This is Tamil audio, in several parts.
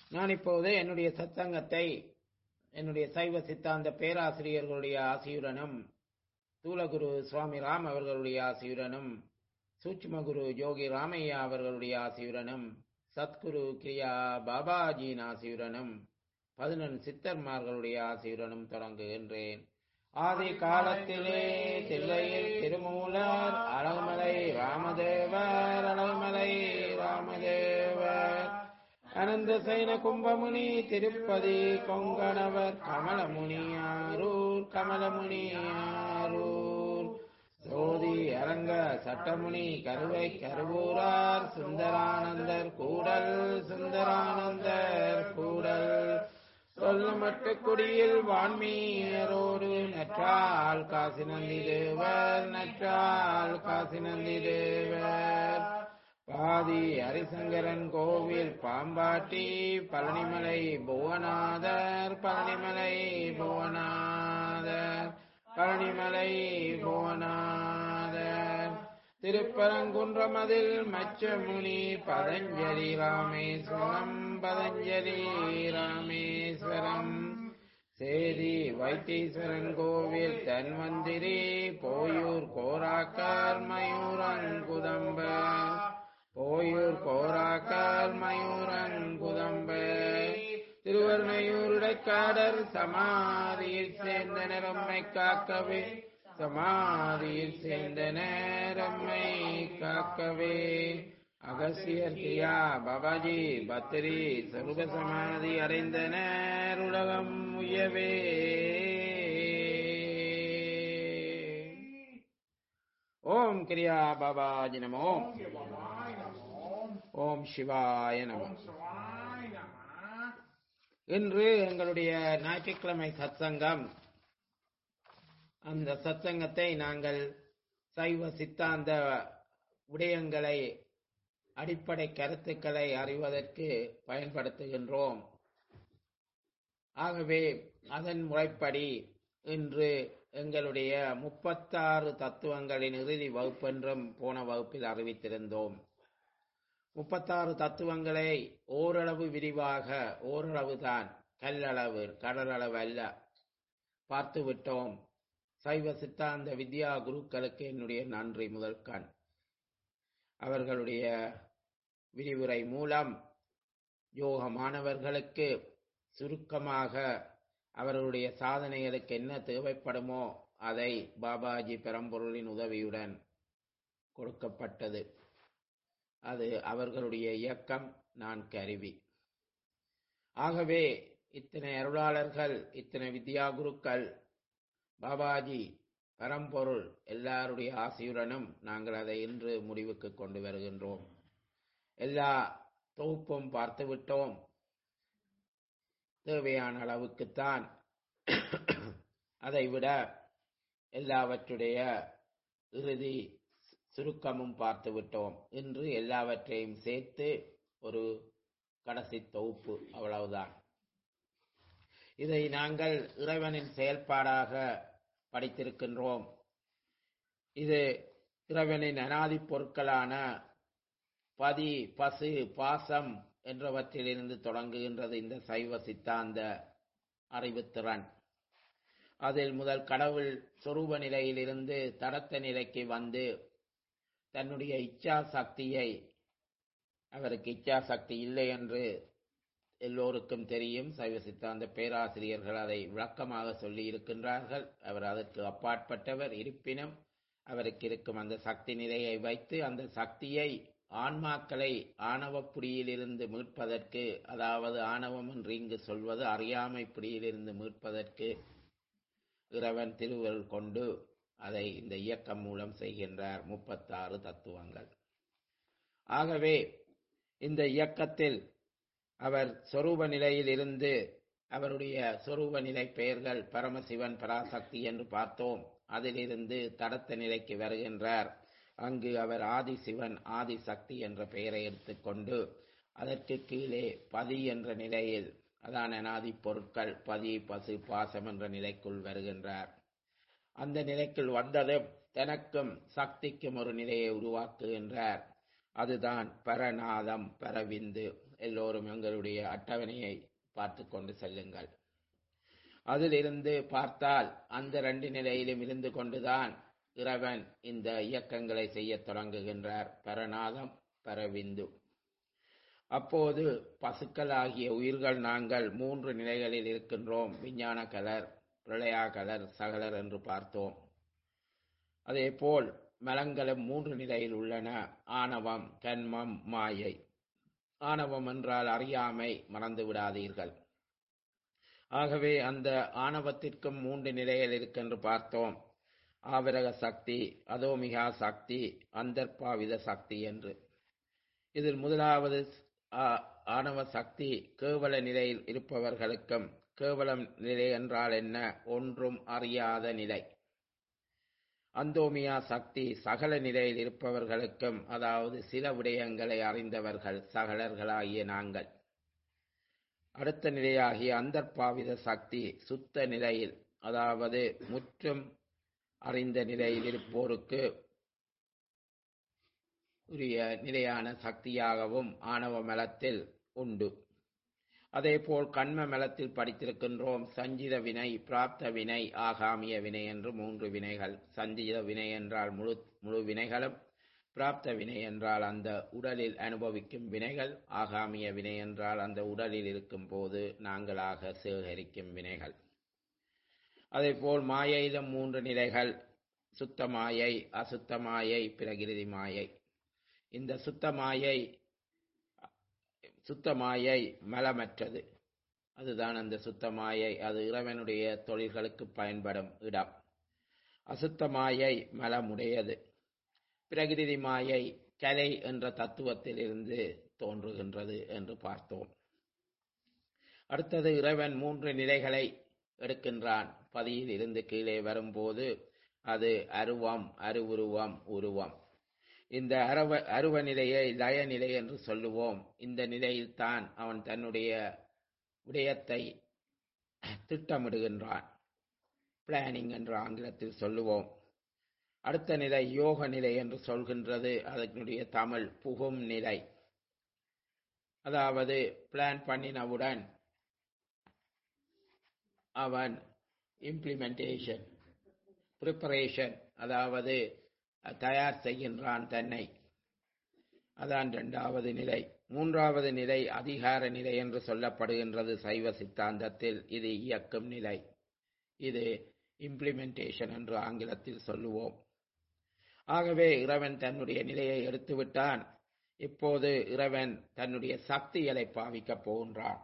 நான் இப்போது என்னுடைய சத்சங்கத்தை என்னுடைய சைவ சித்தாந்த பேராசிரியர்களுடைய ஆசியுடனும் தூலகுரு சுவாமி ராம் அவர்களுடைய ஆசியுடனும் சூட்சுமகுரு யோகி ராமையா அவர்களுடைய ஆசியுடனும் சத்குரு கிரியா பாபாஜியின் ஆசியுடனும் பதினெண் சித்தர்மார்களுடைய ஆசியுடனும் தொடங்குகின்றேன் ஆதி காலத்திலே தில்லையில் திருமூலர் அழகுமலை ராமதேவர் அழகுமலை ராமதேவர் அனந்த சைன கும்பமுனி திருப்பதி கொங்கணவர் கமலமுனியாரூர் கமலமுனியாரூர் சோதி அரங்க சட்டமுனி கருவை கருவூரார் சுந்தரானந்தர் கூடல் சுந்தரானந்தர் கூடல் சொல்லமட்டு குடியில் வான்மீயரோடு நற்றால் காசி நந்தி தேவர் நற்றால் காசி நந்தி தேவர் பாதி ஹரிசங்கரன் கோவில் பாம்பாட்டி பழனிமலை புவனாதர் பழனிமலை புவனாதர் பழனிமலை புவனாதர் திருப்பரங்குன்றமதில் மச்சமுனி பதஞ்சலி ராமேஸ்வரம் பதஞ்சலி ராமேஸ்வரம் சேதி வைத்தீஸ்வரன் கோவில் தன்வந்திரி போயூர் கோராக்கர் மயூரங்குதம்ப போயூர் கோராக்கர் மயூரங்குதம்ப திருவர்ணையூருடைக்காடர் சமாதியில் சேர்ந்த நிறம்மை காக்கவே சமாதியில் சேர்ந்த நேரம்மை காக்கவே அகசியர் கிரியா பாபாஜி பத்திரி சருப சமாதி அடைந்த நேருலகம் உயவே ஓம் கிரியா பாபாஜி நமோ ஓம் சிவாய நமோ இன்று எங்களுடைய ஞாயிற்றுக்கிழமை சத்சங்கம் அந்த சத்சங்கத்தை நாங்கள் சைவ சித்தாந்த விடயங்களை அடிப்படை கருத்துக்களை அறிவதற்கு பயன்படுத்துகின்றோம் ஆகவே அதன் முறைப்படி இன்று எங்களுடைய முப்பத்தாறு தத்துவங்களின் இறுதி வகுப்பென்றும் போன வகுப்பில் அறிவித்திருந்தோம் முப்பத்தாறு தத்துவங்களை ஓரளவு விரிவாக ஓரளவு தான் கல்லளவு கடலளவு அல்ல பார்த்து விட்டோம் சைவ சித்தாந்த வித்யா குருக்களுக்கு என்னுடைய நன்றி முதல் கண் அவர்களுடைய விரிவுரை மூலம் யோக மாணவர்களுக்கு சுருக்கமாக அவர்களுடைய சாதனைகளுக்கு என்ன தேவைப்படுமோ அதை பாபாஜி பெரம்பொருளின் உதவியுடன் கொடுக்கப்பட்டது அது அவர்களுடைய இயக்கம் நான் கருவி ஆகவே இத்தனை அருளாளர்கள் இத்தனை வித்யா குருக்கள் பாபாஜி பரம்பொருள் எல்லாருடைய ஆசையுடனும் நாங்கள் அதை இன்று முடிவுக்கு கொண்டு வருகின்றோம் எல்லா தொகுப்பும் பார்த்து விட்டோம் தேவையான அளவுக்குத்தான் அதைவிட எல்லாவற்றுடைய இறுதி சுருக்கமும் பார்த்து விட்டோம் இன்று எல்லாவற்றையும் சேர்த்து ஒரு கடைசி தொகுப்பு அவ்வளவுதான் இதை நாங்கள் இறைவனின் செயல்பாடாக படித்திருக்கின்றோம் இது இறைவனின் அனாதி பொருட்களான பதி பசு பாசம் என்றவற்றிலிருந்து தொடங்குகின்றது இந்த சைவ சித்தாந்த அறிவுத்திறன் அதில் முதல் கடவுள் சொரூப நிலையிலிருந்து தடத்த நிலைக்கு வந்து தன்னுடைய இச்சா சக்தியை அவருக்கு இச்சா சக்தி இல்லை என்று எல்லோருக்கும் தெரியும் சைவ சித்தாந்த பேராசிரியர்கள் அதை விளக்கமாக சொல்லி இருக்கின்றார்கள் அவர் அதற்கு அப்பாற்பட்டவர் இருப்பினும் அவருக்கு இருக்கும் அந்த சக்தி நிலையை வைத்து அந்த சக்தியை ஆன்மாக்களை ஆணவ புடியிலிருந்து மீட்பதற்கு அதாவது ஆணவம் என்று இங்கு சொல்வது அறியாமை புடியிலிருந்து மீட்பதற்கு இறைவன் திருவருள் கொண்டு அதை இந்த இயக்கம் மூலம் செய்கின்றார் முப்பத்தாறு தத்துவங்கள் ஆகவே இந்த இயக்கத்தில் அவர் சொரூப நிலையில் இருந்து அவருடைய சொரூப நிலை பெயர்கள் பரமசிவன் பராசக்தி என்று பார்த்தோம் அதிலிருந்து தடத்த நிலைக்கு வருகின்றார் அங்கு அவர் ஆதிசிவன் ஆதிசக்தி என்ற பெயரை எடுத்துக்கொண்டு அதற்கு கீழே பதி என்ற நிலையில் அதான் அனாதி பொருட்கள் பதி பசு பாசம் என்ற நிலைக்குள் வருகின்றார் அந்த நிலைக்குள் வந்ததும் தனக்கும் சக்திக்கும் ஒரு நிலையை உருவாக்குகின்றார் அதுதான் பரநாதம் பரவிந்து எல்லோரும் எங்களுடைய அட்டவணையை பார்த்து கொண்டு செல்லுங்கள் அதிலிருந்து பார்த்தால் அந்த ரெண்டு நிலையிலும் இருந்து கொண்டுதான் இறைவன் இந்த இயக்கங்களை செய்யத் தொடங்குகின்றார் பரநாதம் பரவிந்து அப்போது பசுக்களாகிய உயிர்கள் நாங்கள் மூன்று நிலைகளில் இருக்கின்றோம் விஞ்ஞான கலர் பிரளயா கலர் சகலர் என்று பார்த்தோம் அதேபோல் மலங்களும் மூன்று நிலையில் உள்ளன ஆணவம் கண்மம் மாயை ஆணவம் என்றால் அறியாமை மறந்து விடாதீர்கள் ஆகவே அந்த ஆணவத்திற்கும் மூன்று நிலைகள் இருக்கென்று பார்த்தோம் ஆவரக சக்தி அதோமிகா சக்தி அந்தர்பாவித சக்தி என்று இதில் முதலாவது ஆ- ஆணவ சக்தி கேவல நிலையில் இருப்பவர்களுக்கும் கேவலம் நிலை என்றால் என்ன ஒன்றும் அறியாத நிலை அந்தோமியா சக்தி சகல நிலையில் இருப்பவர்களுக்கும் அதாவது சில விடயங்களை அறிந்தவர்கள் சகலர்களாகிய நாங்கள் அடுத்த நிலையாகிய அந்தர்பாவித சக்தி சுத்த நிலையில் அதாவது முற்றும் அறிந்த நிலையில் இருப்போருக்கு உரிய நிலையான சக்தியாகவும் ஆணவ மலத்தில் உண்டு அதேபோல் கண்ம மலத்தில் படித்திருக்கின்றோம் சஞ்சித வினை பிராப்த வினை ஆகாமிய வினை என்று மூன்று வினைகள் சஞ்சித வினை என்றால் முழு முழு வினைகளும் பிராப்த வினை என்றால் அந்த உடலில் அனுபவிக்கும் வினைகள் ஆகாமிய வினை என்றால் அந்த உடலில் இருக்கும் போது நாங்களாக சேகரிக்கும் வினைகள் அதேபோல் மாயையிலும் மூன்று நிலைகள் சுத்த மாயை அசுத்த மாயை பிரகிருதி மாயை இந்த சுத்த மாயை சுத்த மாயை மலமற்றது அதுதான் அந்த சுத்த மாயை அது இறைவனுடைய தொழில்களுக்கு பயன்படும் இடம் அசுத்த மாயை மலமுடையது பிரகிருதி மாயை கலை என்ற தத்துவத்திலிருந்து தோன்றுகின்றது என்று பார்த்தோம் அடுத்தது இறைவன் மூன்று நிலைகளை எடுக்கின்றான் பதியில் இருந்து கீழே வரும்போது அது அருவம் அருவுருவம் உருவம் இந்த அரவ அருவ நிலையை லய நிலை என்று சொல்லுவோம் இந்த நிலையில்தான் அவன் தன்னுடைய விடயத்தை திட்டமிடுகின்றான் பிளானிங் என்று ஆங்கிலத்தில் சொல்லுவோம் அடுத்த நிலை யோக நிலை என்று சொல்கின்றது அதனுடைய தமிழ் புகும் நிலை அதாவது பிளான் பண்ணினவுடன் அவன் இம்ப்ளிமெண்டேஷன் ப்ரிப்பரேஷன் அதாவது தயார் செய்கின்றான் தன்னை அதான் இரண்டாவது நிலை மூன்றாவது நிலை அதிகார நிலை என்று சொல்லப்படுகின்றது சைவ சித்தாந்தத்தில் இது இயக்கும் நிலை இது இம்ப்ளிமெண்டேஷன் என்று ஆங்கிலத்தில் சொல்லுவோம் ஆகவே இறைவன் தன்னுடைய நிலையை எடுத்துவிட்டான் இப்போது இறைவன் தன்னுடைய சக்திகளை பாவிக்கப் போகின்றான்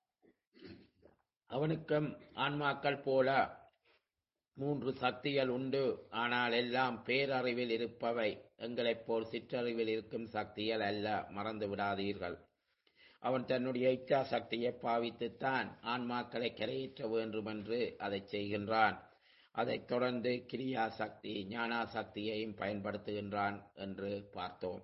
அவனுக்கும் ஆன்மாக்கள் போல மூன்று சக்திகள் உண்டு ஆனால் எல்லாம் பேரறிவில் இருப்பவை எங்களைப் போல் சிற்றறிவில் இருக்கும் சக்திகள் அல்ல மறந்து விடாதீர்கள் அவன் தன்னுடைய இச்சா சக்தியை பாவித்துத்தான் ஆன்மாக்களை கரையேற்ற வேண்டும் என்று அதை செய்கின்றான் அதைத் தொடர்ந்து கிரியா சக்தி ஞானா சக்தியையும் பயன்படுத்துகின்றான் என்று பார்த்தோம்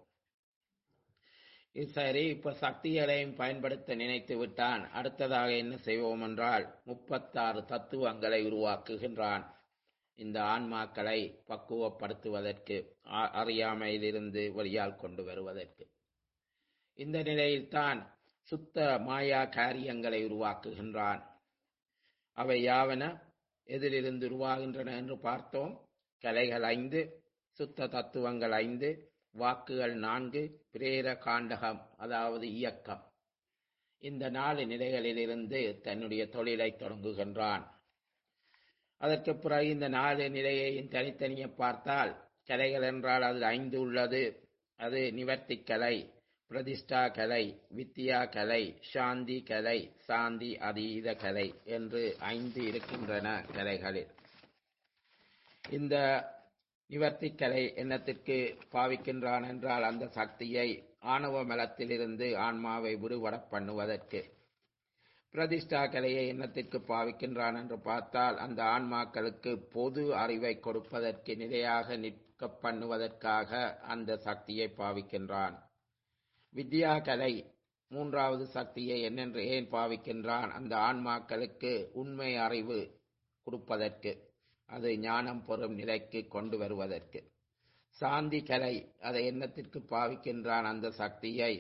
இது சரி இப்ப சக்திகளையும் பயன்படுத்த நினைத்து விட்டான் அடுத்ததாக என்ன செய்வோம் என்றால் முப்பத்தாறு தத்துவங்களை உருவாக்குகின்றான் இந்த ஆன்மாக்களை பக்குவப்படுத்துவதற்கு அ- அறியாமையிலிருந்து வழியால் கொண்டு வருவதற்கு இந்த நிலையில்தான் சுத்த மாயா காரியங்களை உருவாக்குகின்றான் அவை யாவன எதிலிருந்து உருவாகின்றன என்று பார்த்தோம் கலைகள் ஐந்து சுத்த தத்துவங்கள் ஐந்து வாக்குகள் நான்கு பிரேர காண்டகம் அதாவது இயக்கம் இந்த நாலு நிலைகளிலிருந்து தன்னுடைய தொழிலை தொடங்குகின்றான் அதற்கு பிறகு இந்த நாலு நிலையையும் தனித்தனியே பார்த்தால் கலைகள் என்றால் அதில் ஐந்து உள்ளது அது நிவர்த்தி கலை பிரதிஷ்டா கலை வித்யா கலை சாந்தி கலை சாந்தி அதீத கலை என்று ஐந்து இருக்கின்றன கலைகளில் இந்த நிவர்த்தி கலை என்னத்திற்கு பாவிக்கின்றான் என்றால் அந்த சக்தியை ஆணவ மலத்திலிருந்து ஆன்மாவை விடுபட பண்ணுவதற்கு பிரதிஷ்டா கலையை எண்ணத்திற்கு பாவிக்கின்றான் என்று பார்த்தால் அந்த ஆன்மாக்களுக்கு பொது அறிவை கொடுப்பதற்கு நிலையாக நிற்க பண்ணுவதற்காக அந்த சக்தியை பாவிக்கின்றான் வித்யா கலை மூன்றாவது சக்தியை என்னென்று ஏன் பாவிக்கின்றான் அந்த ஆன்மாக்களுக்கு உண்மை அறிவு கொடுப்பதற்கு அது ஞானம் பெறும் நிலைக்கு கொண்டு வருவதற்கு சாந்தி கலை அதை எண்ணத்திற்கு பாவிக்கின்றான் அந்த சக்தியை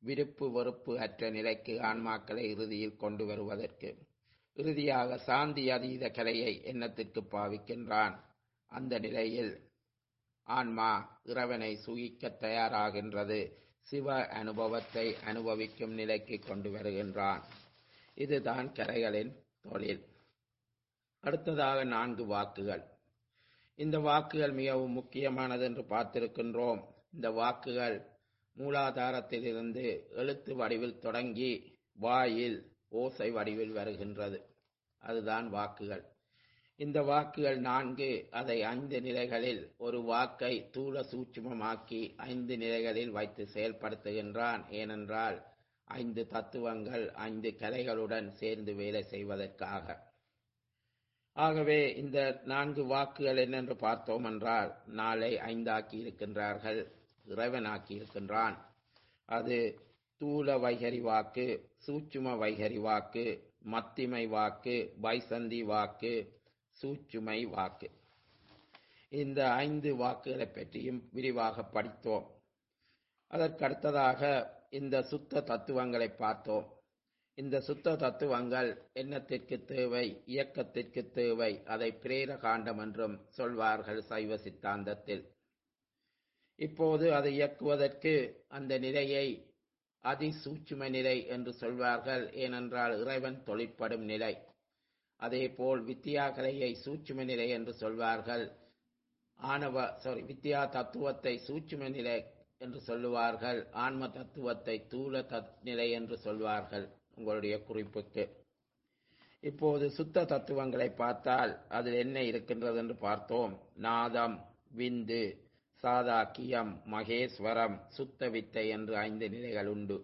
விருப்பு வெறுப்பு அற்ற நிலைக்கு ஆன்மாக்களை இறுதியில் கொண்டு வருவதற்கு இறுதியாக சாந்தி அதீத கலையை எண்ணத்திற்கு பாவிக்கின்றான் அந்த நிலையில் ஆன்மா இறைவனை சுகிக்க தயாராகின்றது சிவ அனுபவத்தை அனுபவிக்கும் நிலைக்கு கொண்டு வருகின்றான் இதுதான் கரைகளின் தொழில் அடுத்ததாக நான்கு வாக்குகள் இந்த வாக்குகள் மிகவும் முக்கியமானது என்று பார்த்திருக்கின்றோம் இந்த வாக்குகள் மூலாதாரத்திலிருந்து எழுத்து வடிவில் தொடங்கி வாயில் ஓசை வடிவில் வருகின்றது அதுதான் வாக்குகள் இந்த வாக்குகள் நான்கு அதை ஐந்து நிலைகளில் ஒரு வாக்கை தூள சூட்சுமமாக்கி ஐந்து நிலைகளில் வைத்து செயல்படுத்துகின்றான் ஏனென்றால் ஐந்து தத்துவங்கள் ஐந்து கலைகளுடன் சேர்ந்து வேலை செய்வதற்காக ஆகவே இந்த நான்கு வாக்குகள் என்னென்று பார்த்தோம் என்றால் நாளை ஐந்தாக்கி இருக்கின்றார்கள் இறைவனாக்கி இருக்கின்றான் அது தூல வைகரி வாக்கு சூட்சும வைகரி வாக்கு மத்திமை வாக்கு வைசந்தி வாக்கு சூட்சுமை வாக்கு இந்த ஐந்து வாக்குகளை பற்றியும் விரிவாக படித்தோம் அதற்கடுத்ததாக இந்த சுத்த தத்துவங்களை பார்த்தோம் இந்த சுத்த தத்துவங்கள் எண்ணத்திற்கு தேவை இயக்கத்திற்கு தேவை அதை பிரேர காண்டம் என்றும் சொல்வார்கள் சைவ சித்தாந்தத்தில் இப்போது அதை இயக்குவதற்கு அந்த நிலையை அதி சூட்சும நிலை என்று சொல்வார்கள் ஏனென்றால் இறைவன் தொழிற்படும் நிலை அதேபோல் வித்தியா கலையை சூட்சும நிலை என்று சொல்வார்கள் ஆணவ சாரி வித்யா தத்துவத்தை சூட்சும நிலை என்று சொல்லுவார்கள் ஆன்ம தத்துவத்தை தூள தத் நிலை என்று சொல்வார்கள் உங்களுடைய குறிப்புக்கு இப்போது சுத்த தத்துவங்களை பார்த்தால் அதில் என்ன இருக்கின்றது என்று பார்த்தோம் நாதம் விந்து சாதாக்கியம் மகேஸ்வரம் சுத்த வித்தை என்று ஐந்து நிலைகள் உண்டு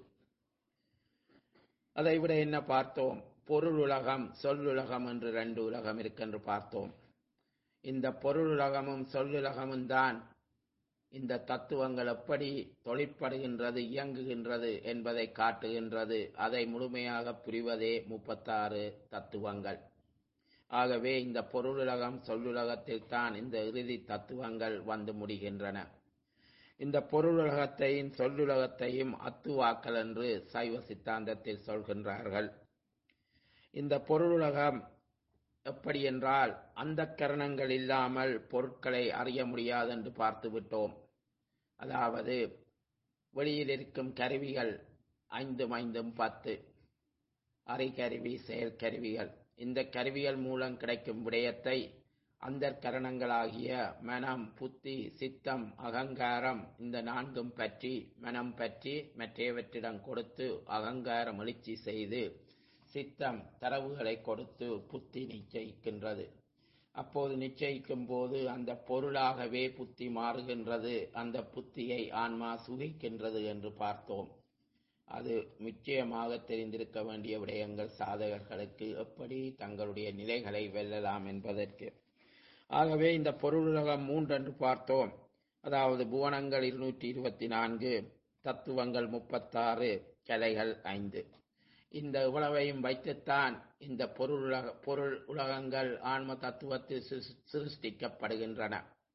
அதை விட என்ன பார்த்தோம் பொருள் உலகம் சொல்லுலகம் என்று ரெண்டு உலகம் இருக்கென்று பார்த்தோம் இந்த பொருளுலகமும் சொல்லுலகமும் தான் இந்த தத்துவங்கள் எப்படி தொழிற்படுகின்றது இயங்குகின்றது என்பதை காட்டுகின்றது அதை முழுமையாக புரிவதே முப்பத்தாறு தத்துவங்கள் ஆகவே இந்த பொருளுலகம் சொல்லுலகத்தில் தான் இந்த இறுதி தத்துவங்கள் வந்து முடிகின்றன இந்த பொருளுலகத்தையும் சொல்லுலகத்தையும் அத்துவாக்கல் என்று சைவ சித்தாந்தத்தில் சொல்கின்றார்கள் இந்த பொருளுலகம் எப்படி என்றால் அந்த கரணங்கள் இல்லாமல் பொருட்களை அறிய முடியாது என்று பார்த்து விட்டோம் அதாவது வெளியில் இருக்கும் கருவிகள் ஐந்தும் ஐந்தும் பத்து அறிகருவி செயற்கருவிகள் இந்த கருவிகள் மூலம் கிடைக்கும் விடயத்தை அந்த கரணங்களாகிய மனம் புத்தி சித்தம் அகங்காரம் இந்த நான்கும் பற்றி மனம் பற்றி மற்றவற்றிடம் கொடுத்து அகங்காரம் எழுச்சி செய்து சித்தம் தரவுகளை கொடுத்து புத்தி நிச்சயிக்கின்றது அப்போது நிச்சயிக்கும் போது அந்த பொருளாகவே புத்தி மாறுகின்றது அந்த புத்தியை ஆன்மா சுகிக்கின்றது என்று பார்த்தோம் அது நிச்சயமாக தெரிந்திருக்க வேண்டிய விடயங்கள் சாதகர்களுக்கு எப்படி தங்களுடைய நிலைகளை வெல்லலாம் என்பதற்கு ஆகவே இந்த பொருளுலகம் மூன்றென்று பார்த்தோம் அதாவது புவனங்கள் இருநூற்றி இருபத்தி நான்கு தத்துவங்கள் முப்பத்தாறு கலைகள் ஐந்து இந்த உலகையும் வைத்துத்தான் இந்த பொருள் உலக பொருள் உலகங்கள் ஆன்ம தத்துவத்தில் சிருஷ்டிக்கப்படுகின்றன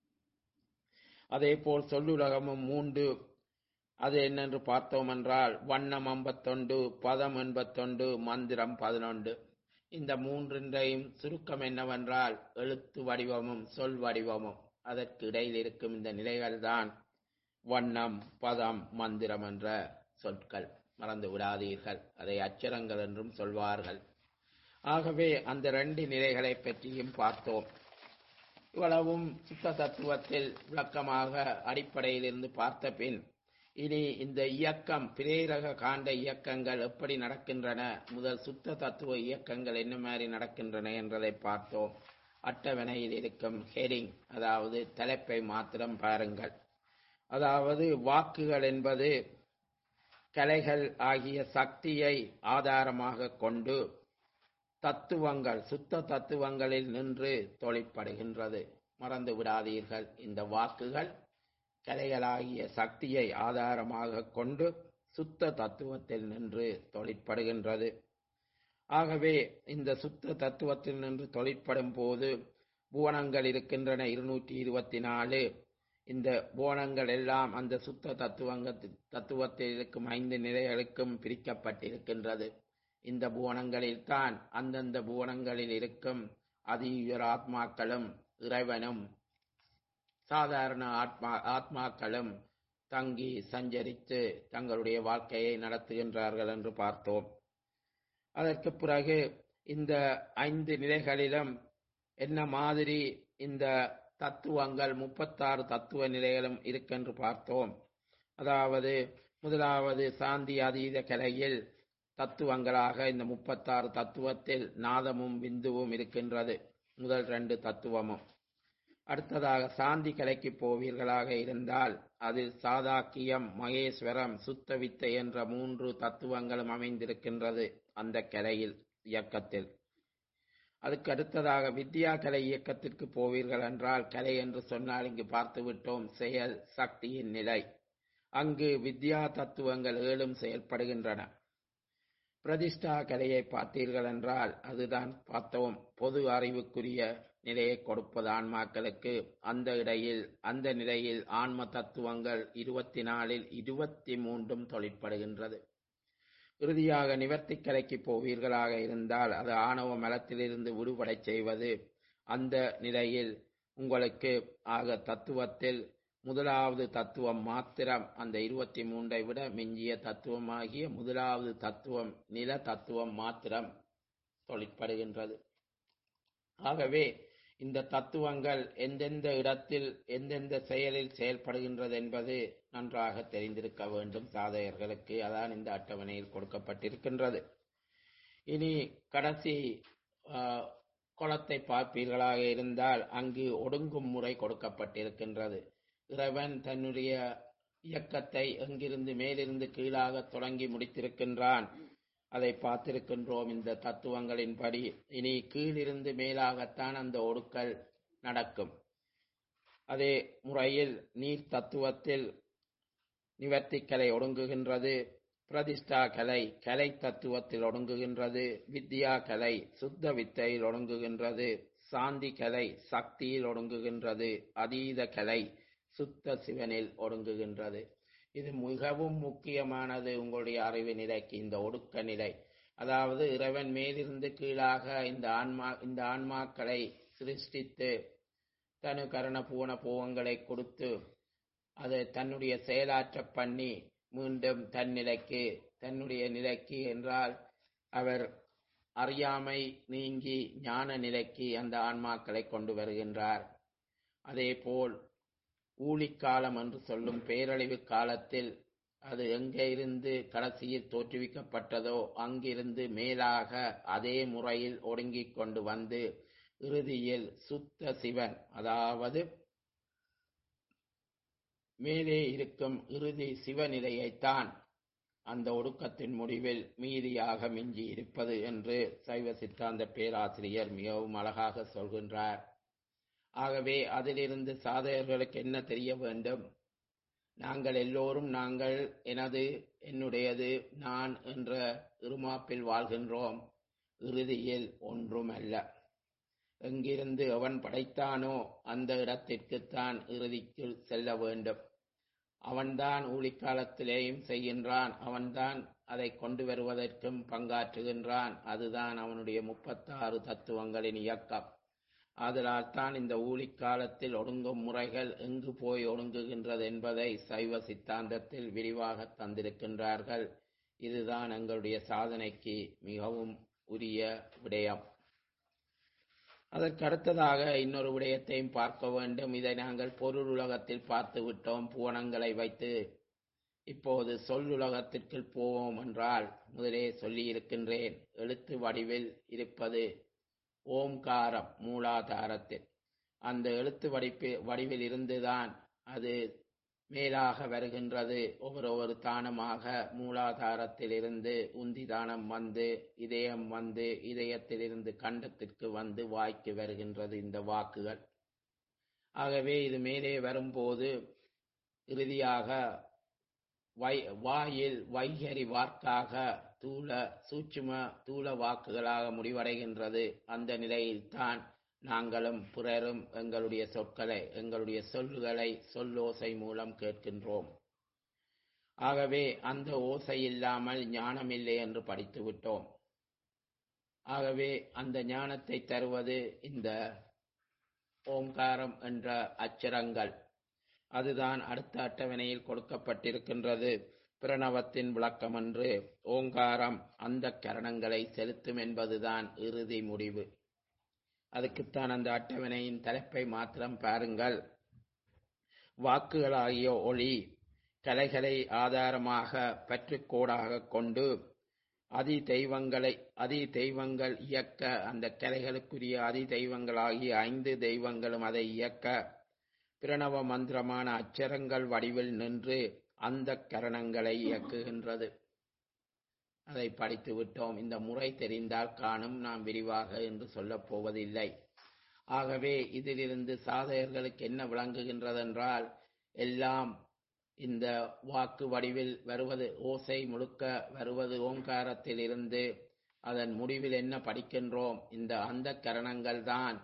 அதேபோல் சொல்லுலகமும் மூன்று அது என்னென்று பார்த்தோம் என்றால் வண்ணம் ஐம்பத்தொண்டு பதம் எண்பத்தொண்டு மந்திரம் பதினொன்று இந்த மூன்றின்றையும் சுருக்கம் என்னவென்றால் எழுத்து வடிவமும் சொல் வடிவமும் அதற்கு இடையில் இருக்கும் இந்த நிலைகள்தான் வண்ணம் பதம் மந்திரம் என்ற சொற்கள் மறந்து விடாதீர்கள் அதை அச்சரங்கள் என்றும் சொல்வார்கள் ஆகவே அந்த ரெண்டு நிலைகளை பற்றியும் பார்த்தோம் இவ்வளவும் சுத்த தத்துவத்தில் விளக்கமாக அடிப்படையில் இருந்து பார்த்த பின் இனி இந்த இயக்கம் பிரேரக காண்ட இயக்கங்கள் எப்படி நடக்கின்றன முதல் சுத்த தத்துவ இயக்கங்கள் என்ன மாதிரி நடக்கின்றன என்றதை பார்த்தோம் அட்டவணையில் இருக்கும் ஹெரிங் அதாவது தலைப்பை மாத்திரம் பாருங்கள் அதாவது வாக்குகள் என்பது கலைகள் ஆகிய சக்தியை ஆதாரமாக கொண்டு தத்துவங்கள் சுத்த தத்துவங்களில் நின்று தொழிற்படுகின்றது மறந்து விடாதீர்கள் இந்த வாக்குகள் கலைகளாகிய சக்தியை ஆதாரமாக கொண்டு சுத்த தத்துவத்தில் நின்று தொழிற்படுகின்றது ஆகவே இந்த சுத்த தத்துவத்தில் நின்று தொழிற்படும் போது புவனங்கள் இருக்கின்றன இருநூற்றி இருபத்தி நாலு இந்த போனங்கள் எல்லாம் அந்த சுத்த தத்துவங்க தத்துவத்தில் இருக்கும் ஐந்து நிலைகளுக்கும் பிரிக்கப்பட்டிருக்கின்றது இந்த புவனங்களில் தான் அந்தந்த புவனங்களில் இருக்கும் அதியுயர் ஆத்மாக்களும் இறைவனும் சாதாரண ஆத்மா ஆத்மாக்களும் தங்கி சஞ்சரித்து தங்களுடைய வாழ்க்கையை நடத்துகின்றார்கள் என்று பார்த்தோம் அதற்கு பிறகு இந்த ஐந்து நிலைகளிலும் என்ன மாதிரி இந்த தத்துவங்கள் முப்பத்தாறு தத்துவ நிலைகளும் இருக்கென்று பார்த்தோம் அதாவது முதலாவது சாந்தி அதீத கலையில் தத்துவங்களாக இந்த முப்பத்தாறு தத்துவத்தில் நாதமும் விந்துவும் இருக்கின்றது முதல் ரெண்டு தத்துவமும் அடுத்ததாக சாந்தி கலைக்கு போவீர்களாக இருந்தால் அதில் சாதாக்கியம் மகேஸ்வரம் சுத்த வித்தை என்ற மூன்று தத்துவங்களும் அமைந்திருக்கின்றது அந்த கலையில் இயக்கத்தில் அதுக்கு அடுத்ததாக வித்யா கலை இயக்கத்திற்கு போவீர்கள் என்றால் கலை என்று சொன்னால் இங்கு பார்த்து விட்டோம் செயல் சக்தியின் நிலை அங்கு வித்யா தத்துவங்கள் ஏழும் செயல்படுகின்றன பிரதிஷ்டா கலையை பார்த்தீர்கள் என்றால் அதுதான் பார்த்தோம் பொது அறிவுக்குரிய நிலையை கொடுப்பது ஆன்மாக்களுக்கு அந்த இடையில் அந்த நிலையில் ஆன்ம தத்துவங்கள் இருபத்தி நாலில் இருபத்தி மூன்றும் தொழிற்படுகின்றது இறுதியாக நிவர்த்தி கலைக்கு போவீர்களாக இருந்தால் அது ஆணவ மலத்திலிருந்து விடுபடச் செய்வது அந்த நிலையில் உங்களுக்கு ஆக தத்துவத்தில் முதலாவது தத்துவம் மாத்திரம் அந்த இருபத்தி மூன்றை விட மிஞ்சிய தத்துவமாகிய முதலாவது தத்துவம் நில தத்துவம் மாத்திரம் தொழிற்படுகின்றது ஆகவே இந்த தத்துவங்கள் எந்தெந்த இடத்தில் எந்தெந்த செயலில் செயல்படுகின்றது என்பது நன்றாக தெரிந்திருக்க வேண்டும் சாதகர்களுக்கு அதான் இந்த அட்டவணையில் கொடுக்கப்பட்டிருக்கின்றது இனி கடைசி குளத்தை பார்ப்பீர்களாக இருந்தால் அங்கு ஒடுங்கும் முறை கொடுக்கப்பட்டிருக்கின்றது இறைவன் தன்னுடைய இயக்கத்தை எங்கிருந்து மேலிருந்து கீழாக தொடங்கி முடித்திருக்கின்றான் அதை பார்த்திருக்கின்றோம் இந்த தத்துவங்களின்படி இனி கீழிருந்து மேலாகத்தான் அந்த ஒடுக்கல் நடக்கும் அதே முறையில் நீர் தத்துவத்தில் நிவர்த்தி கலை ஒடுங்குகின்றது பிரதிஷ்டா கலை கலை தத்துவத்தில் ஒடுங்குகின்றது வித்யா கலை சுத்த வித்தையில் ஒடுங்குகின்றது சாந்தி கலை சக்தியில் ஒடுங்குகின்றது அதீத கலை சுத்த சிவனில் ஒடுங்குகின்றது இது மிகவும் முக்கியமானது உங்களுடைய அறிவு நிலைக்கு இந்த ஒடுக்க நிலை அதாவது இறைவன் மேலிருந்து கீழாக இந்த ஆன்மா இந்த ஆன்மாக்களை சிருஷ்டித்து தனு கரண பூவன பூவங்களை கொடுத்து அதை தன்னுடைய செயலாற்ற பண்ணி மீண்டும் தன் நிலைக்கு தன்னுடைய நிலைக்கு என்றால் அவர் அறியாமை நீங்கி ஞான நிலைக்கு அந்த ஆன்மாக்களை கொண்டு வருகின்றார் அதே போல் ஊழிக்காலம் என்று சொல்லும் பேரழிவு காலத்தில் அது எங்கே இருந்து கடைசியில் தோற்றுவிக்கப்பட்டதோ அங்கிருந்து மேலாக அதே முறையில் ஒடுங்கிக் கொண்டு வந்து இறுதியில் சுத்த சிவன் அதாவது மேலே இருக்கும் இறுதி சிவநிலையைத்தான் அந்த ஒடுக்கத்தின் முடிவில் மீதியாக மிஞ்சி இருப்பது என்று சைவ சித்தாந்த பேராசிரியர் மிகவும் அழகாக சொல்கின்றார் ஆகவே அதிலிருந்து சாதகர்களுக்கு என்ன தெரிய வேண்டும் நாங்கள் எல்லோரும் நாங்கள் எனது என்னுடையது நான் என்ற இருமாப்பில் வாழ்கின்றோம் இறுதியில் ஒன்றுமல்ல எங்கிருந்து அவன் படைத்தானோ அந்த இடத்திற்குத்தான் இறுதிக்கு செல்ல வேண்டும் அவன்தான் ஊழிக்காலத்திலேயும் செய்கின்றான் அவன்தான் அதை கொண்டு வருவதற்கும் பங்காற்றுகின்றான் அதுதான் அவனுடைய முப்பத்தாறு தத்துவங்களின் இயக்கம் ஆதலால் தான் இந்த ஊழிக்காலத்தில் ஒடுங்கும் முறைகள் எங்கு போய் ஒடுங்குகின்றது என்பதை சைவ சித்தாந்தத்தில் விரிவாக தந்திருக்கின்றார்கள் இதுதான் எங்களுடைய சாதனைக்கு மிகவும் உரிய விடயம் அதற்கு அடுத்ததாக இன்னொரு விடயத்தையும் பார்க்க வேண்டும் இதை நாங்கள் பொருள் உலகத்தில் பார்த்து விட்டோம் பூவனங்களை வைத்து இப்போது சொல்லுலகத்திற்கு போவோம் என்றால் முதலே சொல்லியிருக்கின்றேன் எழுத்து வடிவில் இருப்பது ஓம்காரம் மூலாதாரத்தில் அந்த எழுத்து வடிப்பு வடிவில் இருந்துதான் அது மேலாக வருகின்றது ஒவ்வொரு ஒரு தானமாக மூலாதாரத்தில் இருந்து உந்தி தானம் வந்து இதயம் வந்து இதயத்திலிருந்து கண்டத்திற்கு வந்து வாய்க்கு வருகின்றது இந்த வாக்குகள் ஆகவே இது மேலே வரும்போது இறுதியாக வை வாயில் வைகரி வாக்காக தூள சூட்சும தூள வாக்குகளாக முடிவடைகின்றது அந்த நிலையில்தான் நாங்களும் பிறரும் எங்களுடைய சொற்களை எங்களுடைய சொல்லுகளை சொல்லோசை மூலம் கேட்கின்றோம் ஆகவே அந்த ஓசை இல்லாமல் ஞானம் இல்லை என்று படித்து விட்டோம் ஆகவே அந்த ஞானத்தை தருவது இந்த ஓங்காரம் என்ற அச்சரங்கள் அதுதான் அடுத்த அட்டவணையில் கொடுக்கப்பட்டிருக்கின்றது பிரணவத்தின் விளக்கம் என்று ஓங்காரம் அந்த கரணங்களை செலுத்தும் என்பதுதான் இறுதி முடிவு அதுக்குத்தான் அந்த அட்டவணையின் தலைப்பை மாத்திரம் பாருங்கள் வாக்குகளாகிய ஒளி கலைகளை ஆதாரமாக பற்றுக்கோடாக கொண்டு அதி தெய்வங்களை அதி தெய்வங்கள் இயக்க அந்த கலைகளுக்குரிய அதி தெய்வங்களாகிய ஐந்து தெய்வங்களும் அதை இயக்க பிரணவ மந்திரமான அச்சரங்கள் வடிவில் நின்று அந்த கரணங்களை இயக்குகின்றது அதை படித்து விட்டோம் இந்த முறை தெரிந்தால் காணும் நாம் விரிவாக என்று சொல்லப் போவதில்லை ஆகவே இதிலிருந்து சாதகர்களுக்கு என்ன விளங்குகின்றதென்றால் எல்லாம் இந்த வாக்கு வடிவில் வருவது ஓசை முழுக்க வருவது ஓங்காரத்தில் இருந்து அதன் முடிவில் என்ன படிக்கின்றோம் இந்த அந்த கரணங்கள் தான்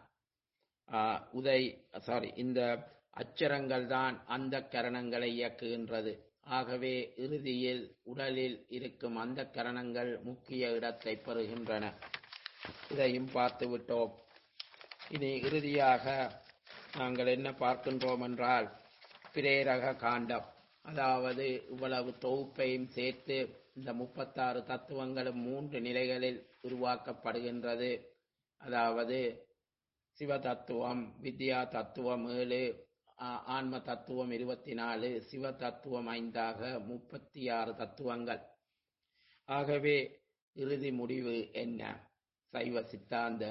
உதை சாரி இந்த அச்சரங்கள் தான் அந்த கரணங்களை இயக்குகின்றது ஆகவே இறுதியில் உடலில் இருக்கும் அந்த கரணங்கள் முக்கிய இடத்தை பெறுகின்றன இதையும் பார்த்து விட்டோம் இனி இறுதியாக நாங்கள் என்ன பார்க்கின்றோம் என்றால் பிரேரக காண்டம் அதாவது இவ்வளவு தொகுப்பையும் சேர்த்து இந்த முப்பத்தாறு தத்துவங்களும் மூன்று நிலைகளில் உருவாக்கப்படுகின்றது அதாவது சிவ தத்துவம் வித்யா தத்துவம் ஏழு ஆன்ம தத்துவம் இருபத்தி நாலு சிவ தத்துவம் ஐந்தாக முப்பத்தி ஆறு தத்துவங்கள் ஆகவே இறுதி முடிவு என்ன சைவ சித்தாந்த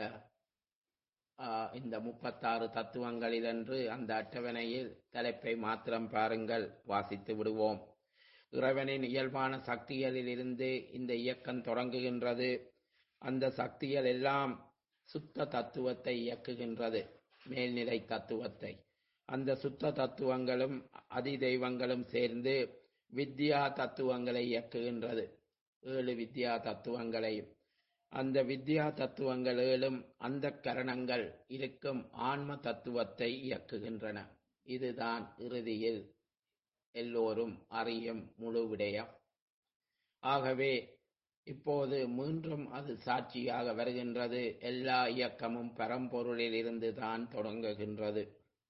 இந்த முப்பத்தாறு தத்துவங்களில் என்று அந்த அட்டவணையில் தலைப்பை மாத்திரம் பாருங்கள் வாசித்து விடுவோம் இறைவனின் இயல்பான சக்திகளில் இருந்து இந்த இயக்கம் தொடங்குகின்றது அந்த சக்திகள் எல்லாம் சுத்த தத்துவத்தை இயக்குகின்றது மேல்நிலை தத்துவத்தை அந்த சுத்த தத்துவங்களும் அதி தெய்வங்களும் சேர்ந்து வித்யா தத்துவங்களை இயக்குகின்றது ஏழு வித்யா தத்துவங்களையும் அந்த வித்யா தத்துவங்கள் ஏழும் அந்த கரணங்கள் இருக்கும் ஆன்ம தத்துவத்தை இயக்குகின்றன இதுதான் இறுதியில் எல்லோரும் அறியும் முழு விடயம் ஆகவே இப்போது மீண்டும் அது சாட்சியாக வருகின்றது எல்லா இயக்கமும் பரம்பொருளில் இருந்து தான் தொடங்குகின்றது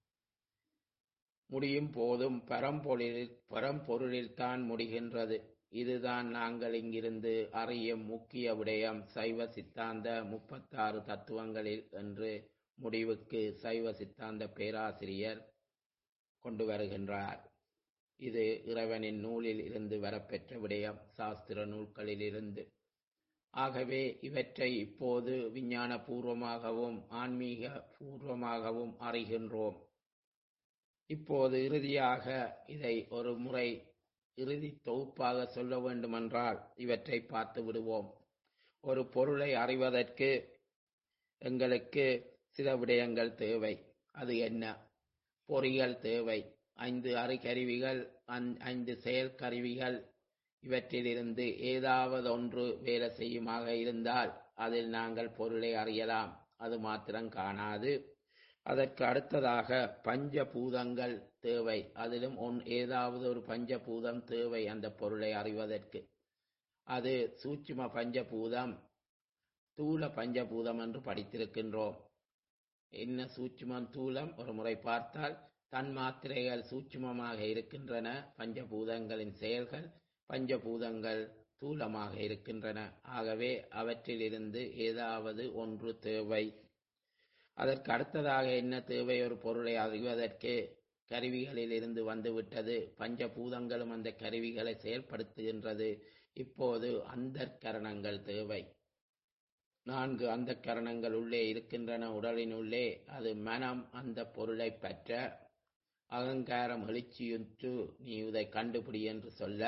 முடியும் போதும் பரம்பொருளில் பரம்பொருளில் தான் முடிகின்றது இதுதான் நாங்கள் இங்கிருந்து அறியும் முக்கிய விடயம் சைவ சித்தாந்த முப்பத்தாறு தத்துவங்களில் என்று முடிவுக்கு சைவ சித்தாந்த பேராசிரியர் கொண்டு வருகின்றார் இது இறைவனின் நூலில் இருந்து வரப்பெற்ற விடயம் சாஸ்திர நூல்களில் இருந்து ஆகவே இவற்றை இப்போது விஞ்ஞான பூர்வமாகவும் ஆன்மீக பூர்வமாகவும் அறிகின்றோம் இப்போது இறுதியாக இதை ஒரு முறை இறுதி தொகுப்பாக சொல்ல வேண்டுமென்றால் இவற்றை பார்த்து விடுவோம் ஒரு பொருளை அறிவதற்கு எங்களுக்கு சில விடயங்கள் தேவை அது என்ன பொறிகள் தேவை ஐந்து அறிகருவிகள் ஐந்து செயல் கருவிகள் இவற்றிலிருந்து ஏதாவது ஒன்று வேலை செய்யுமாக இருந்தால் அதில் நாங்கள் பொருளை அறியலாம் அது மாத்திரம் காணாது அதற்கு அடுத்ததாக பஞ்சபூதங்கள் தேவை அதிலும் ஒன் ஏதாவது ஒரு பஞ்சபூதம் தேவை அந்த பொருளை அறிவதற்கு அது சூட்சும பஞ்சபூதம் தூள பஞ்சபூதம் என்று படித்திருக்கின்றோம் என்ன சூட்சுமம் தூளம் ஒரு முறை பார்த்தால் தன் மாத்திரைகள் சூட்சுமமாக இருக்கின்றன பஞ்சபூதங்களின் செயல்கள் பஞ்சபூதங்கள் தூளமாக இருக்கின்றன ஆகவே அவற்றிலிருந்து ஏதாவது ஒன்று தேவை அதற்கு அடுத்ததாக என்ன தேவை ஒரு பொருளை அறிவதற்கு கருவிகளில் இருந்து வந்துவிட்டது பஞ்சபூதங்களும் அந்த கருவிகளை செயல்படுத்துகின்றது இப்போது அந்த கரணங்கள் தேவை நான்கு அந்த கரணங்கள் உள்ளே இருக்கின்றன உடலின் உள்ளே அது மனம் அந்த பொருளை பற்ற அகங்காரம் எழுச்சியுற்று நீ இதை கண்டுபிடி என்று சொல்ல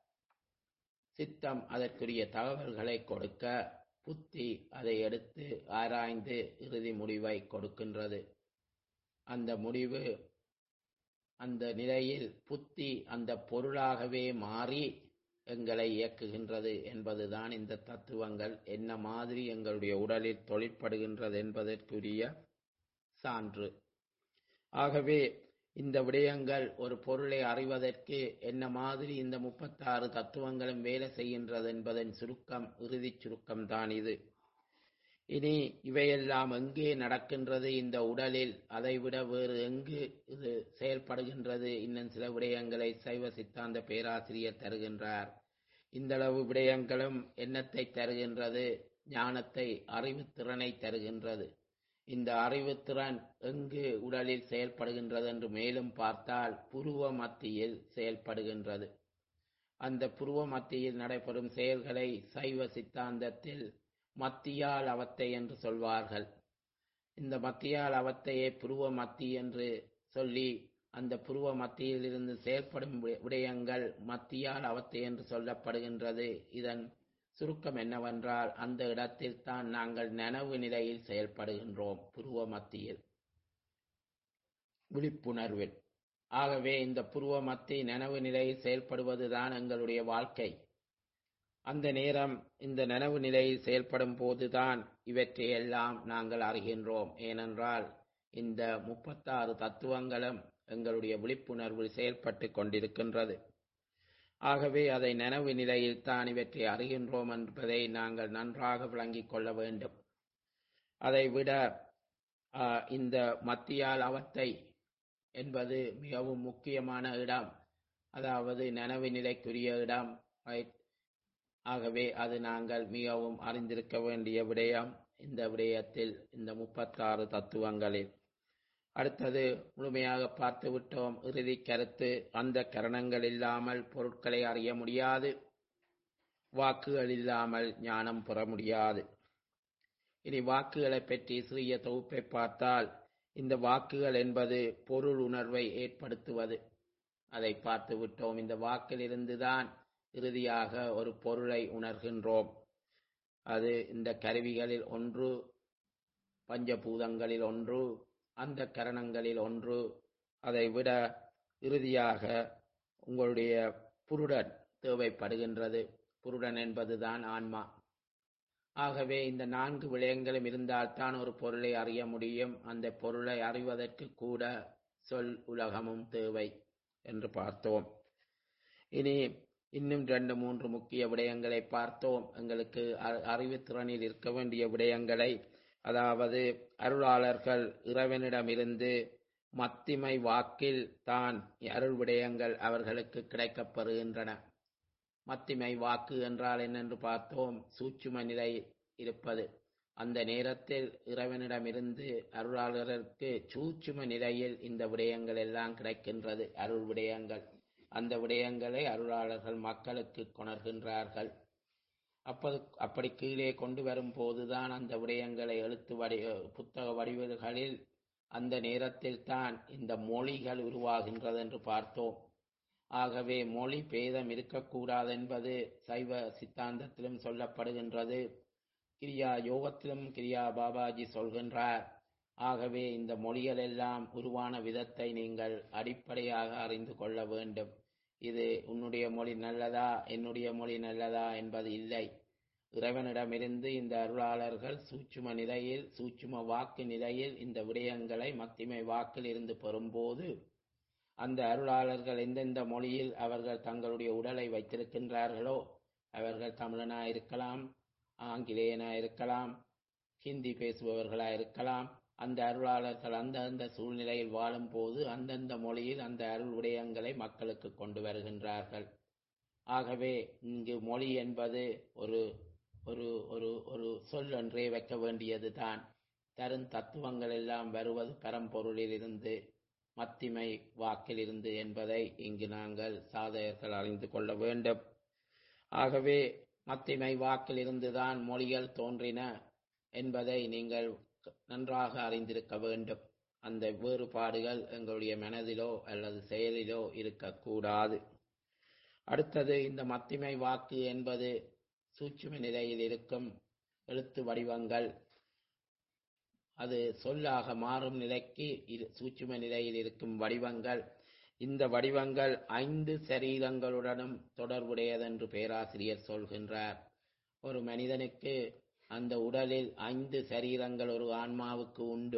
சித்தம் அதற்குரிய தகவல்களை கொடுக்க புத்தி அதை எடுத்து ஆராய்ந்து இறுதி முடிவை கொடுக்கின்றது அந்த முடிவு அந்த நிலையில் புத்தி அந்த பொருளாகவே மாறி எங்களை இயக்குகின்றது என்பதுதான் இந்த தத்துவங்கள் என்ன மாதிரி எங்களுடைய உடலில் தொழிற்படுகின்றது என்பதற்குரிய சான்று ஆகவே இந்த விடயங்கள் ஒரு பொருளை அறிவதற்கு என்ன மாதிரி இந்த முப்பத்தாறு தத்துவங்களும் வேலை செய்கின்றது என்பதன் சுருக்கம் இறுதிச் சுருக்கம் தான் இது இனி இவையெல்லாம் எங்கே நடக்கின்றது இந்த உடலில் அதைவிட வேறு எங்கு இது செயல்படுகின்றது இன்னும் சில விடயங்களை சைவ சித்தாந்த பேராசிரியர் தருகின்றார் இந்தளவு விடயங்களும் எண்ணத்தை தருகின்றது ஞானத்தை அறிவுத்திறனை தருகின்றது இந்த அறிவுத்திறன் எங்கு உடலில் செயல்படுகின்றது என்று மேலும் பார்த்தால் புருவ மத்தியில் செயல்படுகின்றது அந்த புருவ மத்தியில் நடைபெறும் செயல்களை சைவ சித்தாந்தத்தில் மத்தியால் அவத்தை என்று சொல்வார்கள் இந்த மத்தியால் அவத்தையே புருவ மத்தி என்று சொல்லி அந்த புருவ மத்தியில் இருந்து செயல்படும் விடயங்கள் மத்தியால் அவத்தை என்று சொல்லப்படுகின்றது இதன் சுருக்கம் என்னவென்றால் அந்த இடத்தில் தான் நாங்கள் நனவு நிலையில் செயல்படுகின்றோம் புருவ மத்தியில் விழிப்புணர்வில் ஆகவே இந்த புருவ மத்தி நனவு நிலையில் செயல்படுவதுதான் எங்களுடைய வாழ்க்கை அந்த நேரம் இந்த நனவு நிலையில் செயல்படும் போதுதான் இவற்றையெல்லாம் நாங்கள் அறிகின்றோம் ஏனென்றால் இந்த முப்பத்தாறு தத்துவங்களும் எங்களுடைய விழிப்புணர்வில் செயல்பட்டு கொண்டிருக்கின்றது ஆகவே அதை நனவு நிலையில் தான் இவற்றை அறிகின்றோம் என்பதை நாங்கள் நன்றாக விளங்கிக் கொள்ள வேண்டும் அதை விட இந்த மத்தியால் அவத்தை என்பது மிகவும் முக்கியமான இடம் அதாவது நனவு நிலைக்குரிய இடம் ஆகவே அது நாங்கள் மிகவும் அறிந்திருக்க வேண்டிய விடயம் இந்த விடயத்தில் இந்த முப்பத்தாறு தத்துவங்களில் அடுத்தது முழுமையாக பார்த்து விட்டோம் இறுதி கருத்து அந்த கரணங்கள் இல்லாமல் பொருட்களை அறிய முடியாது வாக்குகள் இல்லாமல் ஞானம் பெற முடியாது இனி வாக்குகளை பற்றி சிறிய தொகுப்பை பார்த்தால் இந்த வாக்குகள் என்பது பொருள் உணர்வை ஏற்படுத்துவது அதை பார்த்து விட்டோம் இந்த வாக்கிலிருந்துதான் இறுதியாக ஒரு பொருளை உணர்கின்றோம் அது இந்த கருவிகளில் ஒன்று பஞ்சபூதங்களில் ஒன்று அந்த கரணங்களில் ஒன்று அதை விட இறுதியாக உங்களுடைய புருடன் தேவைப்படுகின்றது புருடன் என்பதுதான் ஆன்மா ஆகவே இந்த நான்கு விடயங்களும் இருந்தால்தான் ஒரு பொருளை அறிய முடியும் அந்த பொருளை அறிவதற்கு கூட சொல் உலகமும் தேவை என்று பார்த்தோம் இனி இன்னும் ரெண்டு மூன்று முக்கிய விடயங்களை பார்த்தோம் எங்களுக்கு அறிவுத்திறனில் இருக்க வேண்டிய விடயங்களை அதாவது அருளாளர்கள் இறைவனிடமிருந்து மத்திமை வாக்கில் தான் அருள் விடயங்கள் அவர்களுக்கு கிடைக்கப்பெறுகின்றன மத்திமை வாக்கு என்றால் என்னென்று பார்த்தோம் சூட்சும நிலை இருப்பது அந்த நேரத்தில் இறைவனிடமிருந்து அருளாளருக்கு சூட்சும நிலையில் இந்த விடயங்கள் எல்லாம் கிடைக்கின்றது அருள் விடயங்கள் அந்த விடயங்களை அருளாளர்கள் மக்களுக்கு கொணர்கின்றார்கள் அப்போது அப்படி கீழே கொண்டு வரும் போதுதான் அந்த விடயங்களை எழுத்து வடி புத்தக வடிவல்களில் அந்த நேரத்தில் தான் இந்த மொழிகள் உருவாகின்றது என்று பார்த்தோம் ஆகவே மொழி பேதம் இருக்கக்கூடாது என்பது சைவ சித்தாந்தத்திலும் சொல்லப்படுகின்றது கிரியா யோகத்திலும் கிரியா பாபாஜி சொல்கின்றார் ஆகவே இந்த மொழிகள் எல்லாம் உருவான விதத்தை நீங்கள் அடிப்படையாக அறிந்து கொள்ள வேண்டும் இது உன்னுடைய மொழி நல்லதா என்னுடைய மொழி நல்லதா என்பது இல்லை இறைவனிடமிருந்து இந்த அருளாளர்கள் சூட்சும நிலையில் சூட்சும வாக்கு நிலையில் இந்த விடயங்களை மத்திமை வாக்கில் இருந்து பெறும்போது அந்த அருளாளர்கள் எந்தெந்த மொழியில் அவர்கள் தங்களுடைய உடலை வைத்திருக்கின்றார்களோ அவர்கள் தமிழனா இருக்கலாம் ஆங்கிலேயனா இருக்கலாம் ஹிந்தி பேசுபவர்களா இருக்கலாம் அந்த அருளாளர்கள் அந்தந்த சூழ்நிலையில் வாழும்போது அந்தந்த மொழியில் அந்த அருள் விடயங்களை மக்களுக்கு கொண்டு வருகின்றார்கள் ஆகவே இங்கு மொழி என்பது ஒரு ஒரு ஒரு ஒரு சொல் ஒன்றே வைக்க வேண்டியது தான் தரும் தத்துவங்கள் எல்லாம் வருவது பரம்பொருளிலிருந்து மத்திமை வாக்கிலிருந்து என்பதை இங்கு நாங்கள் சாதகர்கள் அறிந்து கொள்ள வேண்டும் ஆகவே மத்திமை வாக்கிலிருந்துதான் மொழிகள் தோன்றின என்பதை நீங்கள் நன்றாக அறிந்திருக்க வேண்டும் அந்த வேறுபாடுகள் எங்களுடைய மனதிலோ அல்லது செயலிலோ இருக்கக்கூடாது அடுத்தது இந்த மத்திமை வாக்கு என்பது சூட்சும நிலையில் இருக்கும் எழுத்து வடிவங்கள் அது சொல்லாக மாறும் நிலைக்கு சூட்சும நிலையில் இருக்கும் வடிவங்கள் இந்த வடிவங்கள் ஐந்து சரீரங்களுடனும் தொடர்புடையதென்று பேராசிரியர் சொல்கின்றார் ஒரு மனிதனுக்கு அந்த உடலில் ஐந்து சரீரங்கள் ஒரு ஆன்மாவுக்கு உண்டு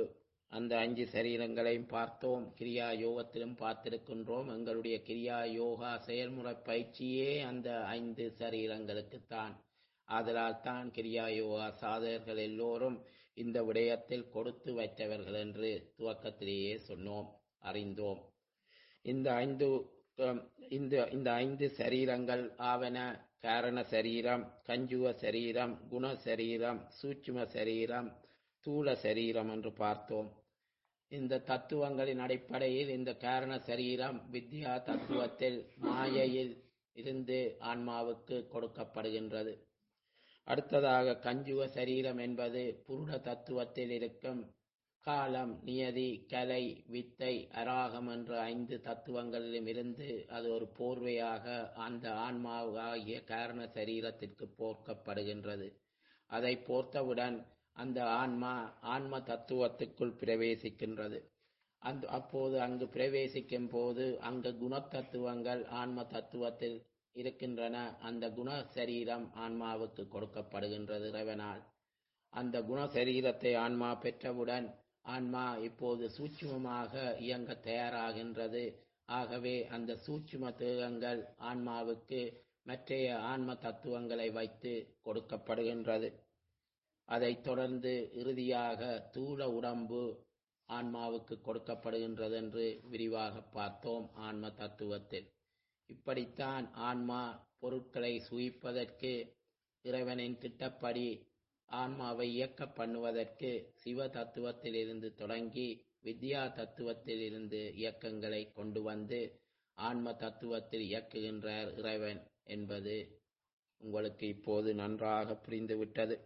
அந்த அஞ்சு சரீரங்களையும் பார்த்தோம் கிரியா யோகத்திலும் பார்த்திருக்கின்றோம் எங்களுடைய கிரியா யோகா செயல்முறை பயிற்சியே அந்த ஐந்து சரீரங்களுக்குத்தான் ஆதலால் தான் கிரியா யோகா சாதகர்கள் எல்லோரும் இந்த விடயத்தில் கொடுத்து வைத்தவர்கள் என்று துவக்கத்திலேயே சொன்னோம் அறிந்தோம் இந்த ஐந்து அம், இந்த இந்த ஐந்து சரீரங்கள் ஆவன காரண சரீரம் கஞ்சுவ சரீரம் குண சரீரம் சூட்சும சரீரம் தூள சரீரம் என்று பார்த்தோம் இந்த தத்துவங்களின் அடிப்படையில் இந்த காரண சரீரம் வித்யா தத்துவத்தில் மாயையில் இருந்து ஆன்மாவுக்கு கொடுக்கப்படுகின்றது அடுத்ததாக கஞ்சுவ சரீரம் என்பது புருட தத்துவத்தில் இருக்கும் காலம் நியதி கலை வித்தை அராகம் என்ற ஐந்து தத்துவங்களிலும் இருந்து அது ஒரு போர்வையாக அந்த ஆன்மாவாகிய காரண சரீரத்திற்கு போர்க்கப்படுகின்றது அதை போர்த்தவுடன் அந்த ஆன்மா ஆன்ம தத்துவத்துக்குள் பிரவேசிக்கின்றது அந்த அப்போது அங்கு பிரவேசிக்கும் போது அங்கு குணத்தத்துவங்கள் ஆன்ம தத்துவத்தில் இருக்கின்றன அந்த குண சரீரம் ஆன்மாவுக்கு கொடுக்கப்படுகின்றது இறைவனால் அந்த குண சரீரத்தை ஆன்மா பெற்றவுடன் ஆன்மா இப்போது சூட்சுமமாக இயங்க தயாராகின்றது ஆகவே அந்த சூட்சும தேகங்கள் ஆன்மாவுக்கு மற்றைய ஆன்ம தத்துவங்களை வைத்து கொடுக்கப்படுகின்றது அதைத் தொடர்ந்து இறுதியாக தூள உடம்பு ஆன்மாவுக்கு கொடுக்கப்படுகின்றது என்று விரிவாக பார்த்தோம் ஆன்ம தத்துவத்தில் இப்படித்தான் ஆன்மா பொருட்களை சுயிப்பதற்கு இறைவனின் திட்டப்படி ஆன்மாவை இயக்க பண்ணுவதற்கு சிவ தத்துவத்தில் இருந்து தொடங்கி வித்யா தத்துவத்தில் இருந்து இயக்கங்களை கொண்டு வந்து ஆன்ம தத்துவத்தில் இயக்குகின்றார் இறைவன் என்பது உங்களுக்கு இப்போது நன்றாக புரிந்துவிட்டது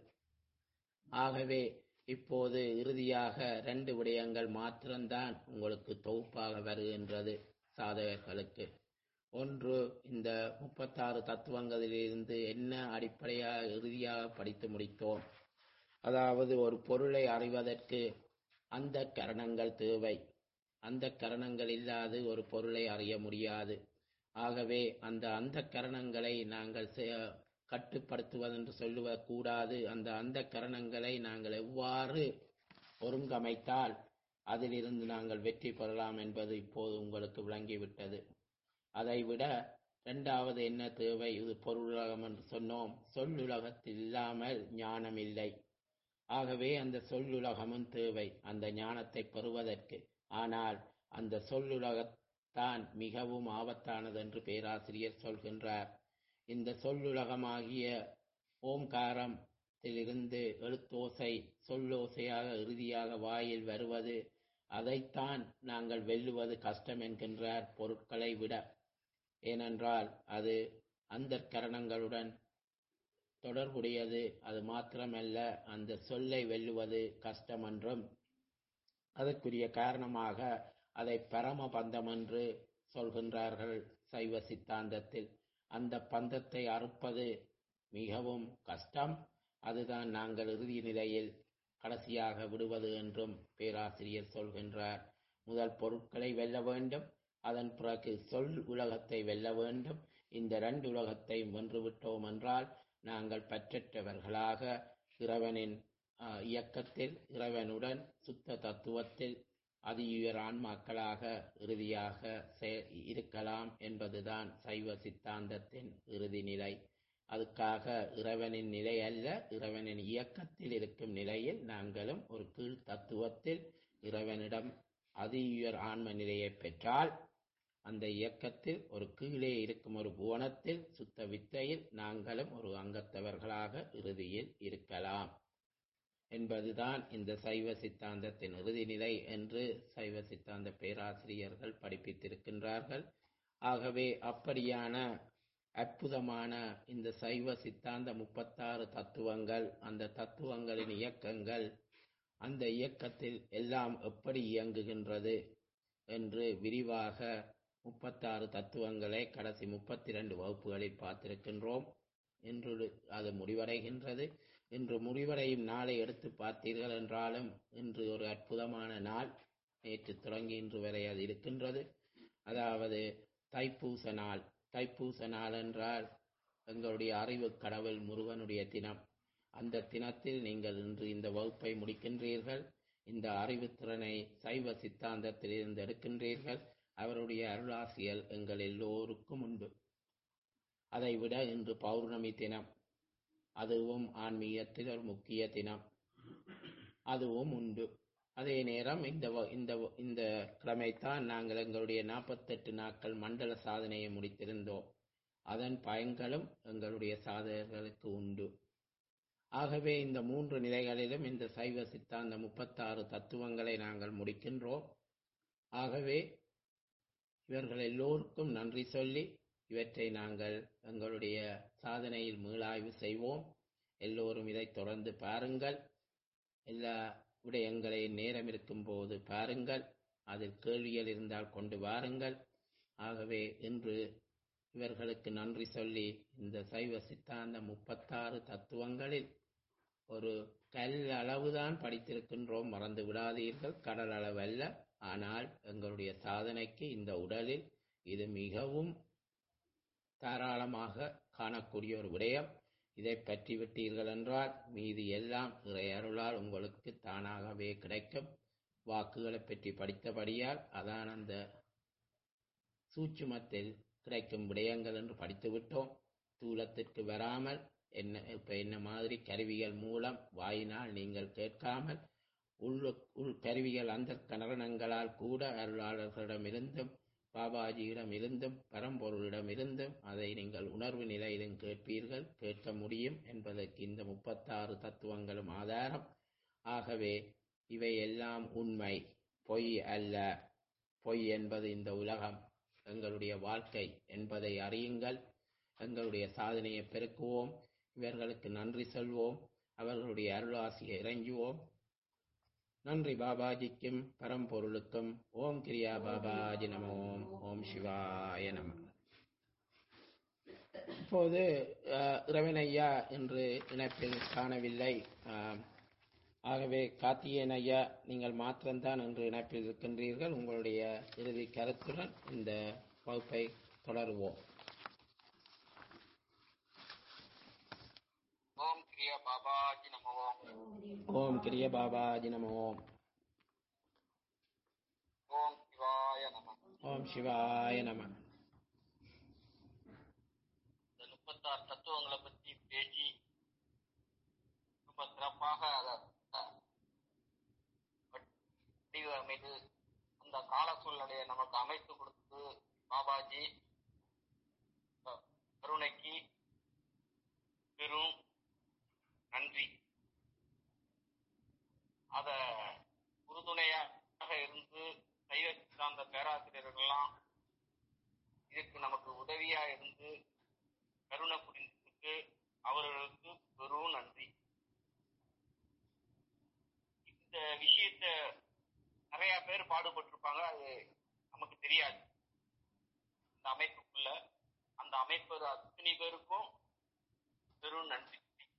ஆகவே இப்போது இறுதியாக ரெண்டு விடயங்கள் மாத்திரம்தான் உங்களுக்கு தொகுப்பாக வருகின்றது சாதகர்களுக்கு ஒன்று இந்த முப்பத்தாறு தத்துவங்களிலிருந்து என்ன அடிப்படையாக இறுதியாக படித்து முடித்தோம் அதாவது ஒரு பொருளை அறிவதற்கு அந்த கரணங்கள் தேவை அந்த கரணங்கள் இல்லாது ஒரு பொருளை அறிய முடியாது ஆகவே அந்த அந்த கரணங்களை நாங்கள் செ- கட்டுப்படுத்துவதென்று சொல்லுவ கூடாது அந்த அந்த கரணங்களை நாங்கள் எவ்வாறு ஒருங்கமைத்தால் அதிலிருந்து நாங்கள் வெற்றி பெறலாம் என்பது இப்போது உங்களுக்கு விளங்கிவிட்டது அதைவிட இரண்டாவது என்ன தேவை இது பொருளுலகம் என்று சொன்னோம் சொல்லுலகத்தில் இல்லாமல் ஞானம் இல்லை ஆகவே அந்த சொல்லுலகமும் தேவை அந்த ஞானத்தை பெறுவதற்கு ஆனால் அந்த சொல்லுலகத்தான் மிகவும் ஆபத்தானது என்று பேராசிரியர் சொல்கின்றார் இந்த சொல்லுலகமாகிய ஓம்காரத்திலிருந்து எழுத்தோசை சொல்லோசையாக இறுதியாக வாயில் வருவது அதைத்தான் நாங்கள் வெல்லுவது கஷ்டம் என்கின்றார் பொருட்களை விட ஏனென்றால் அது அந்த கரணங்களுடன் தொடர்புடையது அது மாத்திரமல்ல அந்த சொல்லை வெல்லுவது கஷ்டம் என்றும் அதற்குரிய காரணமாக அதை பரம பந்தம் என்று சொல்கின்றார்கள் சைவ சித்தாந்தத்தில் அந்த பந்தத்தை அறுப்பது மிகவும் கஷ்டம் அதுதான் நாங்கள் இறுதி நிலையில் கடைசியாக விடுவது என்றும் பேராசிரியர் சொல்கின்றார் முதல் பொருட்களை வெல்ல வேண்டும் அதன் பிறகு சொல் உலகத்தை வெல்ல வேண்டும் இந்த ரெண்டு உலகத்தையும் வென்றுவிட்டோம் என்றால் நாங்கள் பற்றற்றவர்களாக இறைவனின் ஆஹ், இயக்கத்தில் இறைவனுடன் சுத்த தத்துவத்தில் அதியுயர் ஆன்மாக்களாக இறுதியாக செ- இருக்கலாம் என்பதுதான் சைவ சித்தாந்தத்தின் இறுதி நிலை அதுக்காக இறைவனின் நிலை அல்ல இறைவனின் இயக்கத்தில் இருக்கும் நிலையில் நாங்களும் ஒரு கீழ் தத்துவத்தில் இறைவனிடம் அதியுயர் ஆன்ம நிலையை பெற்றால் அந்த இயக்கத்தில் ஒரு கீழே இருக்கும் ஒரு புவனத்தில் சுத்த வித்தையில் நாங்களும் ஒரு அங்கத்தவர்களாக இறுதியில் இருக்கலாம் என்பதுதான் இந்த சைவ சித்தாந்தத்தின் இறுதி நிலை என்று சைவ சித்தாந்த பேராசிரியர்கள் படிப்பித்திருக்கின்றார்கள் ஆகவே அப்படியான அற்புதமான இந்த சைவ சித்தாந்த முப்பத்தாறு தத்துவங்கள் அந்த தத்துவங்களின் இயக்கங்கள் அந்த இயக்கத்தில் எல்லாம் எப்படி இயங்குகின்றது என்று விரிவாக முப்பத்தாறு தத்துவங்களை கடைசி முப்பத்தி ரெண்டு வகுப்புகளில் பார்த்திருக்கின்றோம் இன்று அது முடிவடைகின்றது இன்று முடிவடையும் நாளை எடுத்து பார்த்தீர்கள் என்றாலும் இன்று ஒரு அற்புதமான நாள் நேற்று தொடங்கி இன்று வரை அது இருக்கின்றது அதாவது தைப்பூச நாள் தைப்பூச நாள் என்றால் எங்களுடைய அறிவு கடவுள் முருகனுடைய தினம் அந்த தினத்தில் நீங்கள் இன்று இந்த வகுப்பை முடிக்கின்றீர்கள் இந்த அறிவுத்திறனை சைவ சித்தாந்தத்திலிருந்து எடுக்கின்றீர்கள் அவருடைய அருளாசியல் எங்கள் எல்லோருக்கும் உண்டு அதைவிட இன்று பௌர்ணமி தினம் அதுவும் ஆன்மீகத்தில் ஒரு முக்கிய தினம் அதுவும் உண்டு அதே நேரம் இந்த வ- இந்த வ- இந்த கிழமைத்தான் நாங்கள் எங்களுடைய நாற்பத்தெட்டு நாட்கள் மண்டல சாதனையை முடித்திருந்தோம் அதன் பயன்களும் எங்களுடைய சாதகர்களுக்கு உண்டு ஆகவே இந்த மூன்று நிலைகளிலும் இந்த சைவ சித்தாந்த முப்பத்தாறு தத்துவங்களை நாங்கள் முடிக்கின்றோம் ஆகவே இவர்கள் எல்லோருக்கும் நன்றி சொல்லி இவற்றை நாங்கள் எங்களுடைய சாதனையில் மீளாய்வு செய்வோம் எல்லோரும் இதை தொடர்ந்து பாருங்கள் எல்லா விடயங்களை நேரம் இருக்கும் போது பாருங்கள் அதில் கேள்விகள் இருந்தால் கொண்டு வாருங்கள் ஆகவே இன்று இவர்களுக்கு நன்றி சொல்லி இந்த சைவ சித்தாந்த முப்பத்தாறு தத்துவங்களில் ஒரு கல் அளவுதான் படித்திருக்கின்றோம் மறந்து விடாதீர்கள் கடல் அளவல்ல ஆனால் எங்களுடைய சாதனைக்கு இந்த உடலில் இது மிகவும் தாராளமாக காணக்கூடிய ஒரு விடயம் இதை பற்றி விட்டீர்கள் என்றால் மீதி எல்லாம் இறை அருளால் உங்களுக்கு தானாகவே கிடைக்கும் வாக்குகளை பற்றி படித்தபடியால் அதான் அந்த சூட்சுமத்தில் கிடைக்கும் விடயங்கள் என்று படித்து விட்டோம் தூலத்திற்கு வராமல் என்ன இப்ப என்ன மாதிரி கருவிகள் மூலம் வாயினால் நீங்கள் கேட்காமல் உள் உள் கருவிகள் அந்த கரணங்களால் கூட அருளாளர்களிடமிருந்தும் பாபாஜியிடம் இருந்தும் பரம்பொருளிடம் இருந்தும் அதை நீங்கள் உணர்வு நிலையிலும் கேட்பீர்கள் கேட்க முடியும் என்பதற்கு இந்த முப்பத்தாறு தத்துவங்களும் ஆதாரம் ஆகவே இவை எல்லாம் உண்மை பொய் அல்ல பொய் என்பது இந்த உலகம் எங்களுடைய வாழ்க்கை என்பதை அறியுங்கள் எங்களுடைய சாதனையை பெருக்குவோம் இவர்களுக்கு நன்றி சொல்வோம் அவர்களுடைய அருளாசியை இறங்குவோம் நன்றி பாபாஜிக்கும் பரம்பொருளுக்கும் ஓம் கிரியா பாபாஜி நம ஓம் ஓம் சிவாய நம இப்போது அஹ், இறைவன் ஐயா என்று இணைப்பில் காணவில்லை ஆம், ஆகவே கார்த்திகேயன் ஐயா நீங்கள் மாத்திரம்தான் என்று இணைப்பில் இருக்கின்றீர்கள் உங்களுடைய இறுதி கருத்துடன் இந்த வகுப்பை தொடருவோம் ஓம் கிரியா பாபாஜி நம ஓம் ஓம் கிரிய பாபாஜி நம ஓம் ஓம் சிவாய நம ஓம் சிவாய நம இந்த முப்பத்தாறு தத்துவங்களை பற்றி பேசி ரொம்ப சிறப்பாக அதை அஹ், வடிவமைத்து அந்த கால சூழ்நிலையை நமக்கு அமைத்து கொடுத்து பாபாஜி அஹ், கருணைக்கு பெரும் நன்றி அத உறுதுணையாக இருந்து சைவ சித்தாந்த பேராசிரியர்கள்லாம் இதுக்கு நமக்கு உதவியா இருந்து கருணை புரிந்ததுக்கு அவர்களுக்கு பெரும் நன்றி இந்த விஷயத்த நிறைய பேர் பாடுபட்டிருப்பாங்க அது நமக்கு தெரியாது இந்த அமைப்புக்குள்ள அந்த அமைப்பு அத்தனை பேருக்கும் பெரும் நன்றி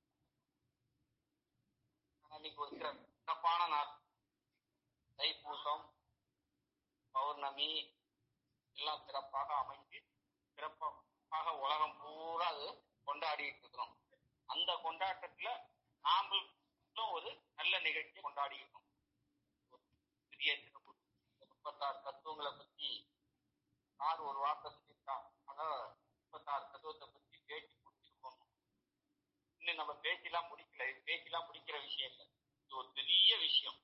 இன்னைக்கு ஒரு சிற- சிறப்பான நாள் தைப்பூசம் பௌர்ணமி எல்லாம் சிறப்பாக அமைஞ்சு சிறப்பாக உலகம் பூரா அது கொண்டாடிட்டு இருக்கிறோம் அந்த கொண்டாட்டத்துல நாமளும் ஒரு நல்ல நிகழ்ச்சியை கொண்டாடிக்கிறோம் ஒரு சிறிய சிறப்பு இந்த முப்பத்தாறு தத்துவங்களை பத்தி யார் ஒரு வார்த்தை சொல்லியிருக்காங்க முப்பத்தாறு தத்துவத்தை பத்தி பேசி முடிச்சிருக்கோம் இன்னும் நம்ம பேச்செல்லாம் முடிக்கல இது பேச்செல்லாம் முடிக்கிற விஷயம் இல்லை இது ஒரு பெரிய விஷயம்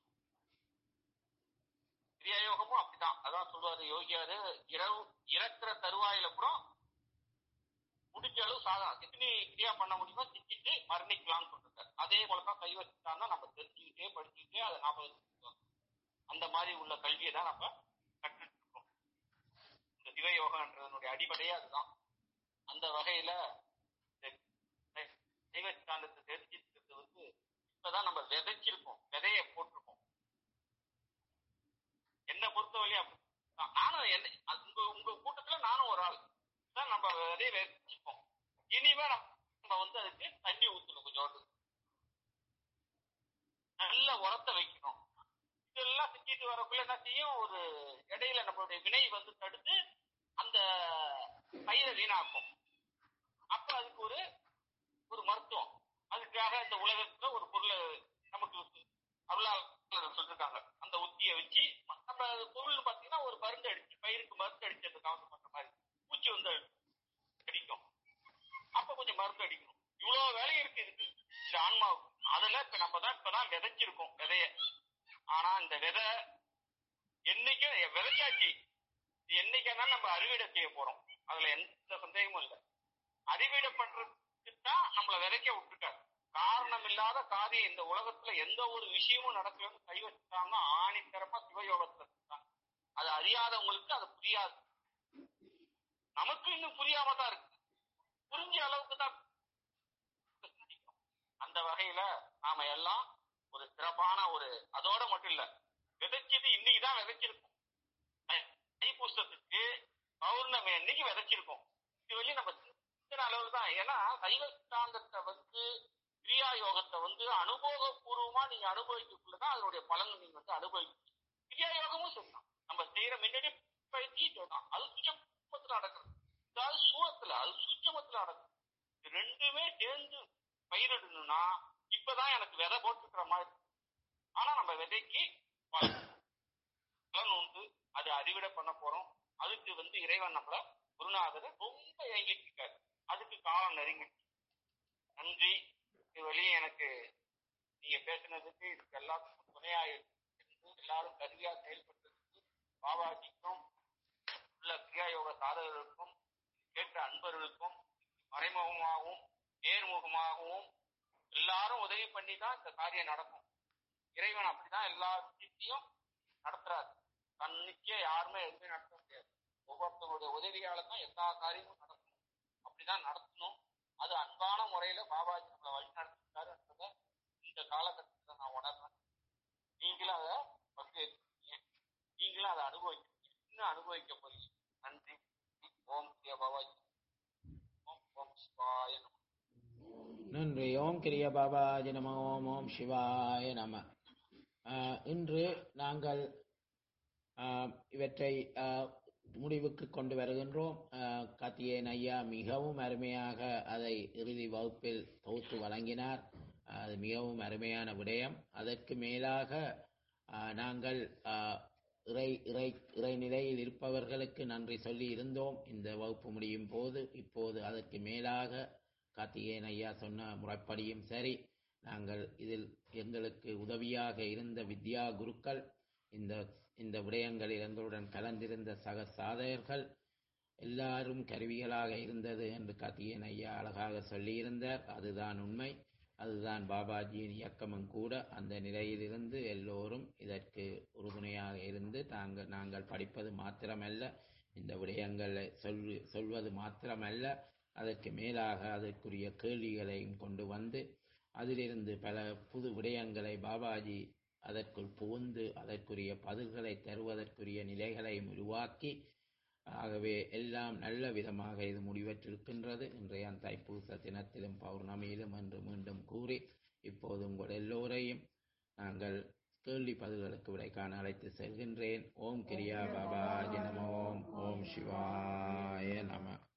கிரியாயோகமும் அப்படிதான் அதான் சொல்லுவாரு யோகியாரு இரவு இறக்குற தருவாயில கூட முடிஞ்ச அளவு சாதனம் எத்தனை கிரியா பண்ண முடியுமோ செஞ்சுட்டு மரணிக்கலாம்னு சொல்லிருக்காரு அதே போலதான் கை வச்சுட்டான்னா நம்ம தெரிஞ்சுக்கிட்டே படிச்சுக்கிட்டே அதை நாம வச்சுக்கணும். அந்த மாதிரி உள்ள கல்வியை தான் நம்ம கற்றுட்டு இருக்கோம் இந்த சிவயோகன்றதனுடைய அடிப்படையே அதுதான் அந்த வகையில இந்த தெய்வ சித்தாந்தத்தை தெரிஞ்சிருக்கிறது வந்து இப்பதான் நம்ம விதைச்சிருக்கோம் விதைய போட்டிருக்கோம் என்னை பொறுத்தவரையும் அப்படி நான்- நானும் என்ன அது உங்க உங்க கூட்டத்துல நானும் ஒரு ஆள் தான் நம்ம விதைய விதைச்சிருக்கோம் இனிமே நம்ம வந்து அதுக்கு தண்ணி ஊத்தணும் கொஞ்சோண்டு நல்ல உரத்தை வைக்கணும் இதெல்லாம் செஞ்சுட்டு வரக்குள்ள என்ன செய்யும் ஒரு இடையில நம்மளுடைய வினை வந்து தடுத்து அந்த பயிரை வீணாக்கும் அப்ப அதுக்கு ஒரு ஒரு மருத்துவம் அதுக்காக இந்த உலகத்துல ஒரு பொருளை நமக்கு அருளாளர் சொல்லிருக்காங்க தான் இப்பதான் விதைச்சிருக்கோம் விதைய ஆனா இந்த விதை என்னைக்கும் விதைச்சாச்சு இது என்னைக்கானாலும் நம்ம அறுவடை செய்ய போறோம் அதுல எந்த சந்தேகமும் இல்லை அறுவடை பண்றதுக்கு தான் நம்மள விதைக்க விட்டுருக்காரு காரணம் இல்லாத காரியம் இந்த உலகத்துல எந்த ஒரு விஷயமும் நடக்கலன்னு கை வச்சுட்டாங்க ஆணித்தரமா சிவயோகத்துல இருக்காங்க அது அறியாதவங்களுக்கு அது புரியாது நமக்கு இன்னும் புரியாம தான் இருக்கு புரிஞ்ச அளவுக்கு தான் சிந்திக்கணும். அந்த வகையில நாம எல்லாம் ஒரு சிறப்பான ஒரு அதோட மட்டும் இல்ல விதைச்சது இன்னைக்கு தான் விதைச்சிருக்கோம் தை- தைப்பூசத்துக்கு பௌர்ணமி அன்னைக்கு விதைச்சிருக்கோம் இது வழி நம்ம சிந்திக்கிற அளவு தான் ஏன்னா சைவ சித்தாந்தத்தை வந்து கிரியா யோகத்தை வந்து அனுபவபூர்வமா நீங்க அனுபவிக்கக்குள்ளதான் அதனுடைய பலன் நீங்க வந்து அனுபவிக்கணும் கிரியா யோகமும் சொல்லலாம் நம்ம செய்யற முன்னாடி பயிற்சி சொல்லலாம் அது சுச்சமத்துல நடக்கிறது அதாவது சூழத்துல அது சுச்சமத்துல நடக்குது இது ரெண்டுமே சேர்ந்து பயிரிடணும்னா இப்பதான் எனக்கு விதை போட்டுக்கிற மாதிரி இருக்கு. ஆனா நம்ம விதைக்கு பலன் பலன் உண்டு அது அறிவிட பண்ண போறோம் அதுக்கு வந்து இறைவன் நம்மள குருநாதர் ரொம்ப ஏங்கிட்டு இருக்காரு அதுக்கு காலம் நெருங்கிட்டு நன்றி இது வழியும் எனக்கு நீங்க பேசுனதுக்கு இதுக்கு எல்லாத்துக்கும் துணையா இருந்து எல்லாரும் கருவியா செயல்பட்டதுக்கு பாபாஜிக்கும் உள்ள கிரியா யோக சாதகர்களுக்கும் கேட்ட அன்பர்களுக்கும் மறைமுகமாகவும் நேர்முகமாகவும் எல்லாரும் உதவி பண்ணி தான் இந்த காரியம் நடக்கும் இறைவன் அப்படிதான் எல்லா விஷயத்தையும் நடத்துறாரு தன்னிச்சே யாருமே எதுவுமே நடத்த முடியாது ஒவ்வொருத்தருடைய உதவியால தான் எல்லா காரியமும் நடக்கும் அப்படிதான் நடத்தணும் அது அன்பான முறையில பாபாஜி நம்மளை வழி நடத்திருக்காருன்றத இந்த காலகட்டத்துல நான் உணர்றேன் நீங்களும் அதை பங்கேற்கிறீங்க நீங்களும் அதை அனுபவிக்கிறீங்க இன்னும் அனுபவிக்க போறீங்க நன்றி ஓம் பிரிய பாபாஜி ஓம் ஓம் சிவாய நமः. நன்றி ஓம் கிரிய பாபாஜி நம ஓம் ஓம் சிவாய நம ஆஹ், இன்று நாங்கள் ஆஹ், இவற்றை ஆஹ், முடிவுக்கு கொண்டு வருகின்றோம் ஆஹ், கார்த்திகேயன் ஐயா மிகவும் அருமையாக அதை இறுதி வகுப்பில் தொகுத்து வழங்கினார் அது மிகவும் அருமையான விடயம் அதற்கு மேலாக ஆஹ், நாங்கள் ஆஹ், இறை இறை இறை நிலையில் இருப்பவர்களுக்கு நன்றி சொல்லி இருந்தோம் இந்த வகுப்பு முடியும் போது இப்போது அதற்கு மேலாக கார்த்திகேயன் ஐயா சொன்ன முறைப்படியும் சரி நாங்கள் இதில் எங்களுக்கு உதவியாக இருந்த வித்யா குருக்கள் இந்த இந்த விடயங்களில் எங்களுடன் கலந்திருந்த சக சாதகர்கள் எல்லாரும் கருவிகளாக இருந்தது என்று கார்த்திகேயன் ஐயா அழகாக சொல்லியிருந்தார் அதுதான் உண்மை அதுதான் பாபாஜியின் இயக்கமும் கூட அந்த நிலையிலிருந்து எல்லோரும் இதற்கு உறுதுணையாக இருந்து தாங்கள் நாங்கள் படிப்பது மாத்திரமல்ல இந்த விடயங்களை சொல் சொல்வது மாத்திரமல்ல அதற்கு மேலாக அதற்குரிய கேள்விகளையும் கொண்டு வந்து அதிலிருந்து பல புது விடயங்களை பாபாஜி அதற்குள் புகுந்து அதற்குரிய பதில்களை தருவதற்குரிய நிலைகளையும் உருவாக்கி ஆகவே எல்லாம் நல்ல விதமாக இது முடிவற்றிருக்கின்றது இன்றைய தைப்பூச தினத்திலும் பௌர்ணமியிலும் என்று மீண்டும் கூறி இப்போது உங்கள் எல்லோரையும் நாங்கள் கேள்வி பதில்களுக்கு விடை காண அழைத்து செல்கின்றேன் ஓம் கிரியா பாபா நம ஓம் ஓம் சிவாய நம